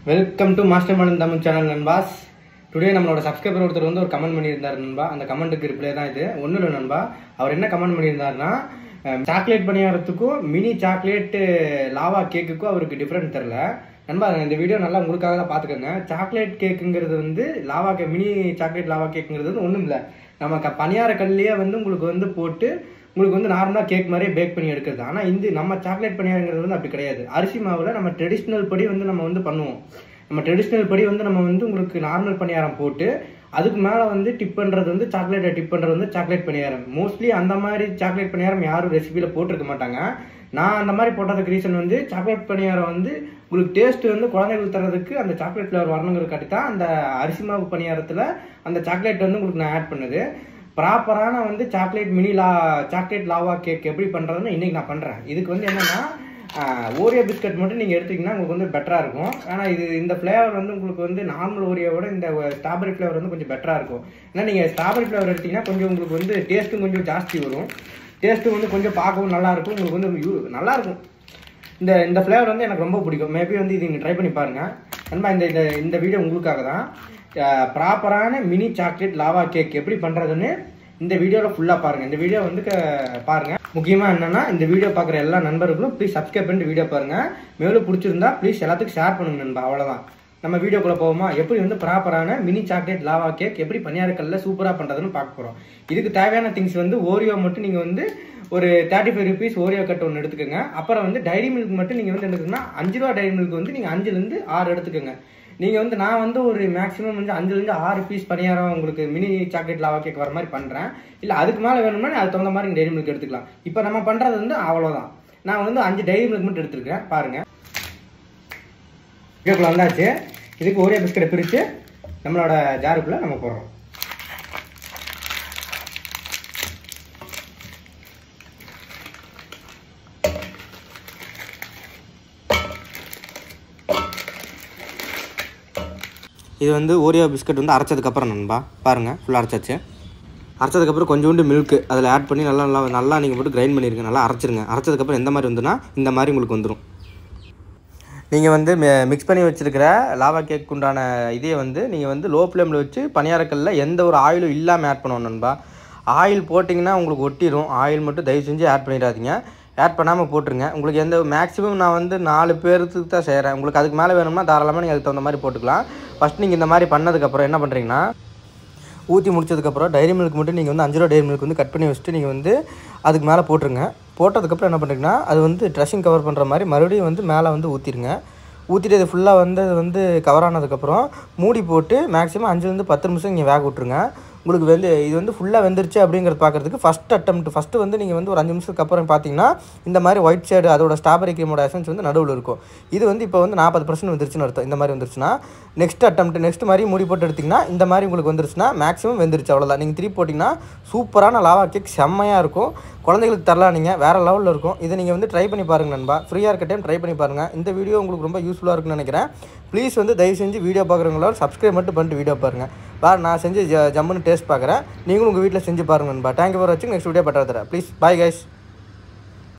welcome to master Malan Tamil channel நண்பாஸ் today நம்மளோட subscriber ஒருத்தர் வந்து ஒரு கமெண்ட் பண்ணியிருந்தார் நண்பா அந்த கமெண்ட்டுக்கு ரிப்ளை தான் இது ஒன்றும் இல்லை நண்பா அவர் என்ன கமெண்ட் பண்ணியிருந்தாருன்னா சாக்லேட் பணியாரத்துக்கும் மினி சாக்லேட் லாவா கேக்குக்கும் அவருக்கு டிஃப்ரெண்ட் தெரில நண்பா இந்த வீடியோ நல்லா உங்களுக்காக தான் பார்த்துக்கோங்க சாக்லேட் கேக்குங்கிறது வந்து lava cake mini chocolate lava கேக்குங்கிறது வந்து ஒன்றும் இல்லை நம்ம க பணியார கல்லையே வந்து உங்களுக்கு வந்து போட்டு உங்களுக்கு வந்து நார்மலாக கேக் மாதிரியே பேக் பண்ணி எடுக்கிறது ஆனால் இந்த நம்ம சாக்லேட் பணியாரங்கிறது வந்து அப்படி கிடையாது அரிசி மாவில் நம்ம ட்ரெடிஷ்னல் படி வந்து நம்ம வந்து பண்ணுவோம் நம்ம ட்ரெடிஷ்னல் படி வந்து நம்ம வந்து உங்களுக்கு நார்மல் பணியாரம் போட்டு அதுக்கு மேலே வந்து டிப் பண்ணுறது வந்து சாக்லேட்டை டிப் பண்ணுறது வந்து சாக்லேட் பணியாரம் மோஸ்ட்லி அந்த மாதிரி சாக்லேட் பணியாரம் யாரும் ரெசிபியில் போட்டிருக்க மாட்டாங்க நான் அந்த மாதிரி போட்டதுக்கு ரீசன் வந்து சாக்லேட் பணியாரம் வந்து உங்களுக்கு டேஸ்ட் வந்து குழந்தைங்களுக்கு தரதுக்கு அந்த சாக்லேட் ஃப்ளவர் வரணுங்கிறதுக்காட்டி தான் அந்த அரிசி மாவு பணியாரத்தில் அந்த சாக்லேட் வந்து உங்களுக்கு நான் ஆட் பண்ணுது ப்ராப்பரான வந்து chocolate mini lava chocolate lava cake எப்படி பண்ணுறதுன்னு இன்றைக்கி நான் பண்ணுறேன் இதுக்கு வந்து என்னென்னா ஓரியோ பிஸ்கட் மட்டும் நீங்கள் எடுத்தீங்கன்னா உங்களுக்கு வந்து பெட்டராக இருக்கும் ஆனால் இது இந்த ஃப்ளேவர் வந்து உங்களுக்கு வந்து நார்மல் ஓரியோவோட இந்த ஸ்ட்ராபெரி ஃப்ளேவர் வந்து கொஞ்சம் பெட்டராக இருக்கும் ஏன்னா நீங்கள் ஸ்ட்ராபெரி ஃப்ளேவர் எடுத்தீங்கன்னா கொஞ்சம் உங்களுக்கு வந்து டேஸ்ட்டும் கொஞ்சம் ஜாஸ்தி வரும் டேஸ்ட்டும் வந்து கொஞ்சம் பார்க்கவும் நல்லா இருக்கும் உங்களுக்கு வந்து யூ நல்லா இருக்கும் இந்த இந்த ஃப்ளேவர் வந்து எனக்கு ரொம்ப பிடிக்கும் மேபி வந்து இது நீங்கள் ட்ரை பண்ணி பாருங்கள் நண்பா இந்த இந்த இந்த வீடியோ உங்களுக்காக தான் ப்ராப்பரான மினி சாக்லேட் லாவா கேக் எப்படி பண்ணுறதுன்னு இந்த வீடியோவில் ஃபுல்லாக பாருங்கள் இந்த வீடியோ வந்து க- பாருங்க முக்கியமாக என்னன்னா இந்த வீடியோ பார்க்குற எல்லா நண்பர்களும் ப்ளீஸ் சப்ஸ்கிரைப் பண்ணிட்டு வீடியோ பாருங்கள் மேலும் பிடிச்சிருந்தா ப்ளீஸ் எல்லாத்துக்கும் ஷேர் பண்ணுங்க நண்பா அவ்வளோதான் நம்ம வீடியோக்குள்ளே போவோமா எப்படி வந்து ப்ராப்பரான மினி சாக்லேட் லாவா கேக் எப்படி பணியாரக்கல்ல சூப்பராக பண்ணுறதுன்னு பார்க்க போகிறோம் இதுக்கு தேவையான திங்ஸ் வந்து ஓரியோ மட்டும் நீங்கள் வந்து ஒரு thirty five rupees Oreo cut ஒன்று எடுத்துக்கோங்க அப்புறம் வந்து டைரி மில்க் மட்டும் நீங்கள் வந்து எடுத்துக்கோங்கன்னா அஞ்சு ரூபா டைரி மில்க் வந்து நீங்கள் அஞ்சுலேருந்து ஆறு எடுத்துக்கோங்க நீங்கள் வந்து நான் வந்து ஒரு மேக்ஸிமம் வந்து அஞ்சுலேருந்து ஆறு பீஸ் பணியாரம் உங்களுக்கு மினி சாக்லேட் லாவா கேக் வர மாதிரி பண்ணுறேன் இல்லை அதுக்கு மேலே வேணும்னா அதுக்கு தகுந்த மாதிரி டைரி மில்க் எடுத்துக்கலாம் இப்போ நம்ம பண்ணுறது வந்து அவ்வளோதான் நான் வந்து அஞ்சு டைரி மில்க் மட்டும் எடுத்துருக்கேன் பாருங்கள் கேக்குள்ள வந்தாச்சு இதுக்கு ஒரே பிஸ்கட்டை பிரித்து நம்மளோட ஜாருக்குள்ளே நம்ம போடுறோம் இது வந்து ஓரியோ பிஸ்கட் வந்து அரைச்சதுக்கப்புறம் நண்பா பாருங்கள் ஃபுல்லாக அரைச்சாச்சு அரைச்சதுக்கப்புறம் கொஞ்சோண்டு மில்க் அதில் ஆட் பண்ணி நல்லா நல்லா நல்லா நீங்கள் போட்டு கிரைண்ட் பண்ணிருங்க நல்லா அரைச்சிருங்க அரைச்சதுக்கப்புறம் எந்த மாதிரி வந்துன்னா இந்த மாதிரி உங்களுக்கு வந்துடும் நீங்கள் வந்து மிக்ஸ் பண்ணி வச்சுருக்கிற லாவா கேக் உண்டான இதே வந்து நீங்கள் வந்து லோ ஃப்ளேமில் வச்சு பணியாரக்கல்ல எந்த ஒரு ஆயிலும் இல்லாமல் ஆட் பண்ணணும் நண்பா ஆயில் போட்டிங்கன்னா உங்களுக்கு ஒட்டிடும் ஆயில் மட்டும் தயவு செஞ்சு ஆட் பண்ணிடாதீங்க ஆட் பண்ணாமல் போட்டுருங்க உங்களுக்கு எந்த மேக்ஸிமம் நான் வந்து நாலு பேருக்கு தான் செய்கிறேன் உங்களுக்கு அதுக்கு மேலே வேணும்னா தாராளமாக நீங்கள் அதுக்கு தகுந்த மாதிரி போட்டுக்கலாம் ஃபஸ்ட் நீங்கள் இந்த மாதிரி பண்ணதுக்கப்புறம் என்ன பண்ணுறீங்கன்னா ஊற்றி முடிச்சதுக்கப்புறம் டைரி மில்க் மட்டும் நீங்கள் வந்து அஞ்சு ரூபா டைரி மில்க் வந்து கட் பண்ணி வச்சுட்டு நீங்கள் வந்து அதுக்கு மேலே போட்டுருங்க போட்டதுக்கப்புறம் என்ன பண்ணுறீங்கன்னா அது வந்து ட்ரெஸ்ஸிங் கவர் பண்ணுற மாதிரி மறுபடியும் வந்து மேலே வந்து ஊற்றிருங்க ஊற்றிட்டு இது ஃபுல்லாக வந்து அது வந்து கவர் ஆனதுக்கப்புறம் மூடி போட்டு மேக்ஸிமம் அஞ்சுலேருந்து பத்து நிமிஷம் நீங்கள் வேக விட்ருங்க உங்களுக்கு வந்து இது வந்து ஃபுல்லாக வெந்துருச்சு அப்படிங்கிறது பார்க்குறதுக்கு ஃபஸ்ட் அட்டம்ப்ட் ஃபஸ்ட்டு வந்து நீங்கள் வந்து ஒரு அஞ்சு நிமிஷத்துக்கு அப்புறம் பார்த்தீங்கன்னா இந்த மாதிரி ஒயிட் ஷேடு அதோட ஸ்ட்ராபெரி க்ரீமோட எசன்ஸ் வந்து நடுவில் இருக்கும் இது வந்து இப்போ வந்து நாற்பது பர்சன்ட் வந்துருச்சுன்னு அர்த்தம் இந்த மாதிரி வந்துருச்சுன்னா நெக்ஸ்ட் அட்டம்ப்ட் நெக்ஸ்ட் மாதிரி மூடி போட்டு எடுத்திங்கன்னா இந்த மாதிரி உங்களுக்கு வந்துருச்சுன்னா மேக்ஸிமம் வெந்துருச்சு அவ்வளோதான் நீங்கள் திருப்பி போட்டிங்கன்னா சூப்பரான லாவா கேக் செம்மையாக இருக்கும் குழந்தைகளுக்கு தரலாம் நீங்கள் வேறு லெவலில் இருக்கும் இதை நீங்கள் வந்து ட்ரை பண்ணி பாருங்க நண்பா ஃப்ரீயாக இருக்க டைம் ட்ரை பண்ணி பாருங்கள் இந்த வீடியோ உங்களுக்கு ரொம்ப யூஸ்ஃபுல்லாக இருக்குன்னு நினைக்கிறேன் ப்ளீஸ் வந்து தயவு செஞ்சு வீடியோ பார்க்குறவங்களோட சப்ஸ்கிரைப் மட்டும் பண்ணிட்டு வீடியோ பாருங்கள் வேறு நான் செஞ்சு ஜ ஜம்முன்னு டேஸ்ட் பார்க்குறேன் நீங்களும் உங்கள் வீட்டில் செஞ்சு பாருங்க நண்பா தேங்க்யூ ஃபார் வாட்சிங் நெக்ஸ்ட் வீடியோ பட்டா தரேன் ப்ளீஸ் பாய் கைஸ்